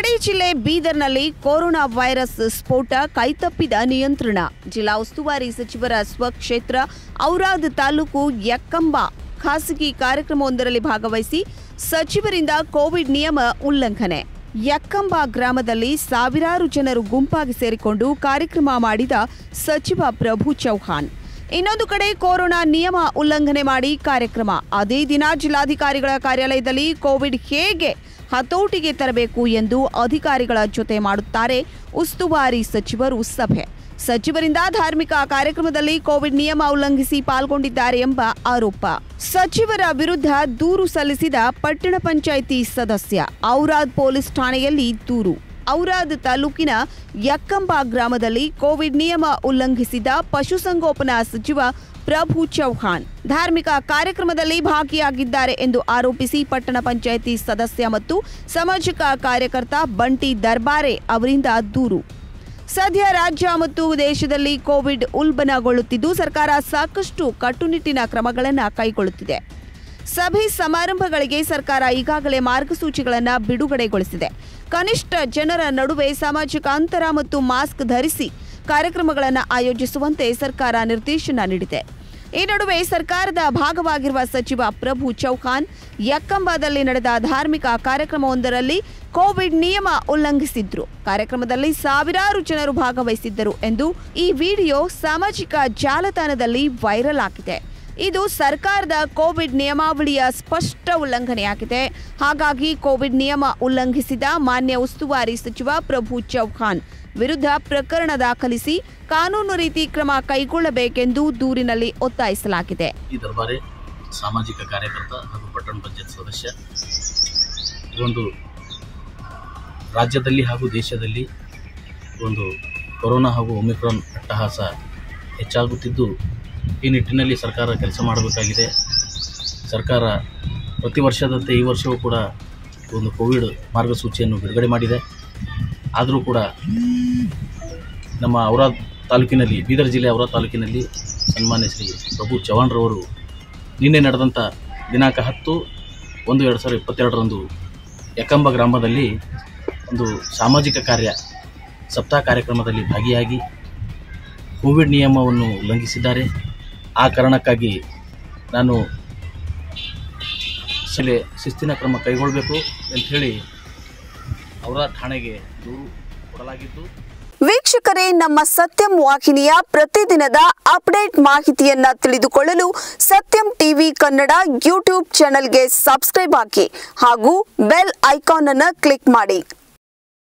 ಕಡೆ ಜಿಲ್ಲೆ ಬೀದರ್ನಲ್ಲಿ ಕೊರೋನಾ ವೈರಸ್ ಸ್ಫೋಟ ಕೈತಪ್ಪಿದ ನಿಯಂತ್ರಣ ಜಿಲ್ಲಾ ಉಸ್ತುವಾರಿ ಸಚಿವರ ಸ್ವಕ್ಷೇತ್ರ ಔರಾದ್ ತಾಲೂಕು ಯಕ್ಕಂಬ ಖಾಸಗಿ ಕಾರ್ಯಕ್ರಮವೊಂದರಲ್ಲಿ ಭಾಗವಹಿಸಿ ಸಚಿವರಿಂದ ಕೋವಿಡ್ ನಿಯಮ ಉಲ್ಲಂಘನೆ ಯಕ್ಕಂಬ ಗ್ರಾಮದಲ್ಲಿ ಸಾವಿರಾರು ಜನರು ಗುಂಪಾಗಿ ಸೇರಿಕೊಂಡು ಕಾರ್ಯಕ್ರಮ ಮಾಡಿದ ಸಚಿವ ಪ್ರಭು ಚೌಹಾಣ್ ಇನ್ನೊಂದು ಕಡೆ ಕೊರೋನಾ ನಿಯಮ ಉಲ್ಲಂಘನೆ ಮಾಡಿ ಕಾರ್ಯಕ್ರಮ ಅದೇ ದಿನ ಜಿಲ್ಲಾಧಿಕಾರಿಗಳ ಕಾರ್ಯಾಲಯದಲ್ಲಿ ಕೋವಿಡ್ ಹೇಗೆ ಹತೋಟಿಗೆ ತರಬೇಕು ಎಂದು ಅಧಿಕಾರಿಗಳ ಜೊತೆ ಮಾಡುತ್ತಾರೆ ಉಸ್ತುವಾರಿ ಸಚಿವರು ಸಭೆ ಸಚಿವರಿಂದ ಧಾರ್ಮಿಕ ಕಾರ್ಯಕ್ರಮದಲ್ಲಿ ಕೋವಿಡ್ ನಿಯಮ ಉಲ್ಲಂಘಿಸಿ ಪಾಲ್ಗೊಂಡಿದ್ದಾರೆ ಎಂಬ ಆರೋಪ ಸಚಿವರ ವಿರುದ್ಧ ದೂರು ಸಲ್ಲಿಸಿದ ಪಟ್ಟಣ ಪಂಚಾಯಿತಿ ಸದಸ್ಯ ಔರಾದ್ ಪೊಲೀಸ್ ಠಾಣೆಯಲ್ಲಿ ದೂರು ಔರಾದ್ ತಾಲೂಕಿನ ಯಕ್ಕಂಬ ಗ್ರಾಮದಲ್ಲಿ ಕೋವಿಡ್ ನಿಯಮ ಉಲ್ಲಂಘಿಸಿದ ಪಶುಸಂಗೋಪನಾ ಸಚಿವ ಪ್ರಭು ಚೌಹಾಣ್ ಧಾರ್ಮಿಕ ಕಾರ್ಯಕ್ರಮದಲ್ಲಿ ಭಾಗಿಯಾಗಿದ್ದಾರೆ ಎಂದು ಆರೋಪಿಸಿ ಪಟ್ಟಣ ಪಂಚಾಯಿತಿ ಸದಸ್ಯ ಮತ್ತು ಸಾಮಾಜಿಕ ಕಾರ್ಯಕರ್ತ ಬಂಟಿ ದರ್ಬಾರೆ ಅವರಿಂದ ದೂರು ಸದ್ಯ ರಾಜ್ಯ ಮತ್ತು ದೇಶದಲ್ಲಿ ಕೋವಿಡ್ ಉಲ್ಬಣಗೊಳ್ಳುತ್ತಿದ್ದು ಸರ್ಕಾರ ಸಾಕಷ್ಟು ಕಟ್ಟುನಿಟ್ಟಿನ ಕ್ರಮಗಳನ್ನು ಕೈಗೊಳ್ಳುತ್ತಿದೆ ಸಭೆ ಸಮಾರಂಭಗಳಿಗೆ ಸರ್ಕಾರ ಈಗಾಗಲೇ ಮಾರ್ಗಸೂಚಿಗಳನ್ನು ಬಿಡುಗಡೆಗೊಳಿಸಿದೆ ಕನಿಷ್ಠ ಜನರ ನಡುವೆ ಸಾಮಾಜಿಕ ಅಂತರ ಮತ್ತು ಮಾಸ್ಕ್ ಧರಿಸಿ ಕಾರ್ಯಕ್ರಮಗಳನ್ನು ಆಯೋಜಿಸುವಂತೆ ಸರ್ಕಾರ ನಿರ್ದೇಶನ ನೀಡಿದೆ ಈ ನಡುವೆ ಸರ್ಕಾರದ ಭಾಗವಾಗಿರುವ ಸಚಿವ ಪ್ರಭು ಚೌಹಾಣ್ ಯಕ್ಕಂಬದಲ್ಲಿ ನಡೆದ ಧಾರ್ಮಿಕ ಕಾರ್ಯಕ್ರಮವೊಂದರಲ್ಲಿ ಕೋವಿಡ್ ನಿಯಮ ಉಲ್ಲಂಘಿಸಿದ್ರು ಕಾರ್ಯಕ್ರಮದಲ್ಲಿ ಸಾವಿರಾರು ಜನರು ಭಾಗವಹಿಸಿದ್ದರು ಎಂದು ಈ ವಿಡಿಯೋ ಸಾಮಾಜಿಕ ಜಾಲತಾಣದಲ್ಲಿ ವೈರಲ್ ಆಗಿದೆ ಇದು ಸರ್ಕಾರದ ಕೋವಿಡ್ ನಿಯಮಾವಳಿಯ ಸ್ಪಷ್ಟ ಉಲ್ಲಂಘನೆಯಾಗಿದೆ ಹಾಗಾಗಿ ಕೋವಿಡ್ ನಿಯಮ ಉಲ್ಲಂಘಿಸಿದ ಮಾನ್ಯ ಉಸ್ತುವಾರಿ ಸಚಿವ ಪ್ರಭು ಚೌಹಾಣ್ ವಿರುದ್ಧ ಪ್ರಕರಣ ದಾಖಲಿಸಿ ಕಾನೂನು ರೀತಿ ಕ್ರಮ ಕೈಗೊಳ್ಳಬೇಕೆಂದು ದೂರಿನಲ್ಲಿ ಒತ್ತಾಯಿಸಲಾಗಿದೆ ಈ ದರ್ಬಾರೆ ಸಾಮಾಜಿಕ ಕಾರ್ಯಕರ್ತ ಹಾಗೂ ಪಟ್ಟಣ ಪಂಚಾಯತ್ ಸದಸ್ಯ ಈ ಒಂದು ರಾಜ್ಯದಲ್ಲಿ ಹಾಗೂ ದೇಶದಲ್ಲಿ ಒಂದು ಕೊರೋನಾ ಹಾಗೂ ಒಮಿಕ್ರಾನ್ ಅಟ್ಟಹಾಸ ಹೆಚ್ಚಾಗುತ್ತಿದ್ದು ಈ ನಿಟ್ಟಿನಲ್ಲಿ ಸರ್ಕಾರ ಕೆಲಸ ಮಾಡಬೇಕಾಗಿದೆ ಸರ್ಕಾರ ಪ್ರತಿ ವರ್ಷದಂತೆ ಈ ವರ್ಷವೂ ಕೂಡ ಒಂದು ಕೋವಿಡ್ ಮಾರ್ಗಸೂಚಿಯನ್ನು ಬಿಡುಗಡೆ ಮಾಡಿದೆ ಆದರೂ ಕೂಡ ನಮ್ಮ ಔರಾದ್ ತಾಲೂಕಿನಲ್ಲಿ ಬೀದರ್ ಜಿಲ್ಲೆ ಔರಾದ್ ತಾಲೂಕಿನಲ್ಲಿ ಸನ್ಮಾನ್ಯ ಶ್ರೀ ಪ್ರಭು ಚವ್ಹಾಣ್ರವರು ನಿನ್ನೆ ನಡೆದಂಥ ದಿನಾಂಕ ಹತ್ತು ಒಂದು ಎರಡು ಸಾವಿರದ ಇಪ್ಪತ್ತೆರಡರಂದು ಯಕಂಬ ಗ್ರಾಮದಲ್ಲಿ ಒಂದು ಸಾಮಾಜಿಕ ಕಾರ್ಯ ಸಪ್ತಾಹ ಕಾರ್ಯಕ್ರಮದಲ್ಲಿ ಭಾಗಿಯಾಗಿ ಕೋವಿಡ್ ನಿಯಮವನ್ನು ಉಲ್ಲಂಘಿಸಿದ್ದಾರೆ ಆ ಕಾರಣಕ್ಕಾಗಿ ನಾನು ಶಿಲೆ ಶಿಸ್ತಿನ ಕ್ರಮ ಕೈಗೊಳ್ಳಬೇಕು ಅಂಥೇಳಿ ಅವರ ಠಾಣೆಗೆ ದೂರು ಕೊಡಲಾಗಿದ್ದು ವೀಕ್ಷಕರೇ ನಮ್ಮ ಸತ್ಯಂ ವಾಹಿನಿಯ ಪ್ರತಿದಿನದ ಅಪ್ಡೇಟ್ ಮಾಹಿತಿಯನ್ನ ತಿಳಿದುಕೊಳ್ಳಲು ಸತ್ಯಂ ಟಿವಿ ಕನ್ನಡ ಯೂಟ್ಯೂಬ್ ಚಾನೆಲ್ಗೆ ಸಬ್ಸ್ಕ್ರೈಬ್ ಹಾಕಿ ಹಾಗೂ ಬೆಲ್ ಐಕಾನ್ ಅನ್ನು ಕ್ಲಿಕ್ ಮಾಡಿ